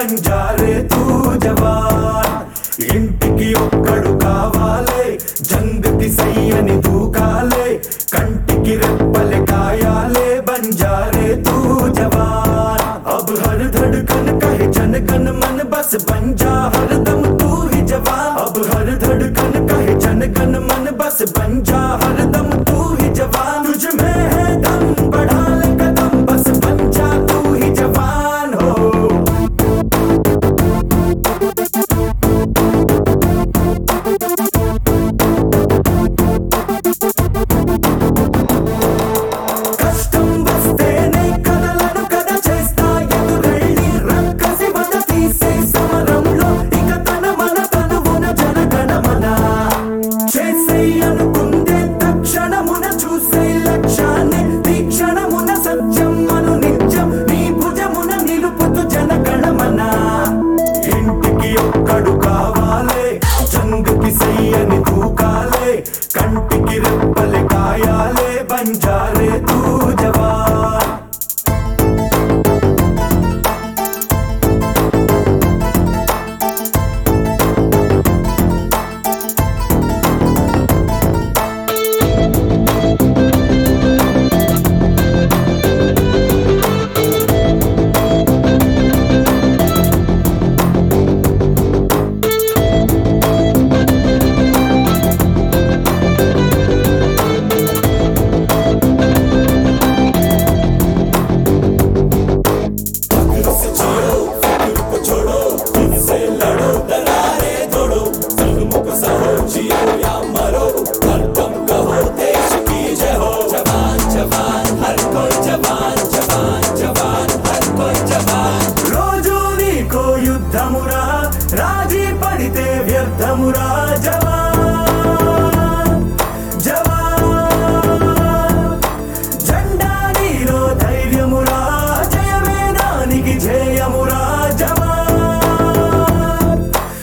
బంజారే తూ జవాన్ ఇంటికి ఒక్కడు కావాలే జంగకి సయ్యని దూకాలే కంటికి రెప్పలే కాయాలే బంజారే తూ జవాన్ अब हर धड़कन कहे जन गण मन बस बन जा हरदम तू ही जवान अब हर धड़कन कहे जन गण मन बस बन जा हरदम तू ही जवान तुझ में है दम बढ़ा ले कदम बस बन जा तू ही जवान हो కష్టం వస్తేనే కలలను కథ చేస్తా ఎదురెళ్ళి రక్కసి వద తీసే సమరంలో ఇక తన మన తనువున జనగణమన చేసే అనుకుందే తక్షణమున చూసే లక్ష్యాన్ని తీక్షణమున సత్యం అను నిత్యం నీ భుజమున నిలుపుతూ జనగణమన ఇంటికి ఒక్కడు కావాలే జంగకి సయ్యని దూకాలే కంటికి రెప్పలే కాయాలే బంజారే తూ జవాన్ రోజు నీకో యుద్ధమురా రాజీ పడితే వ్యర్థమురా జవాన్ జవాన్ జెండా నీలో ధైర్యమురా జయమే దానికి జయమురా జవాన్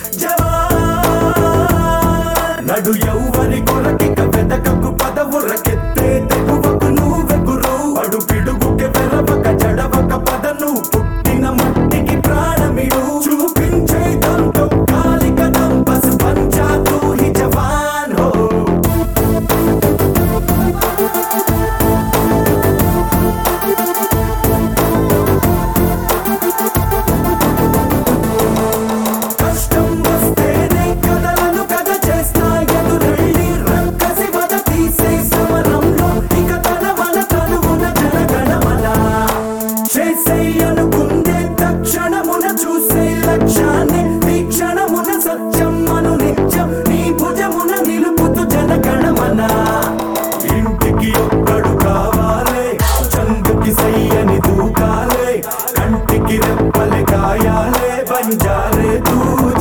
జవాన్ నడు ఎవ్వరి కొరకిక వెదకకు పదవురకెత్తే తెగువకు నువ్వెగురు అడు పిడుగుకి వెరవక జడవక పదను పుట్టిన మట్టికి ప్రాణమిడు చూపించే దంతో కాలిక దంపస్ పంచా తూ హి జవాన్ హో కష్టం వస్తేనే కథలను కథ చేస్తా ఎదురెళ్ళి రక్కసి వద తీసే సమరంలో ఇక తన మన తనువున జనగణమన చేసే అనుకుందే తక్షణమున చూసే లక్ష్యాన్ని తీక్షణమున సత్యం అను నిత్యం నీ భుజమున నిలుపుతూ జనగణమన ఇంటికి ఒక్కడు కావాలే చందుకి సయ్యని దూకాలే కంటికి రెప్పలే కాయాలే బంజారే తూ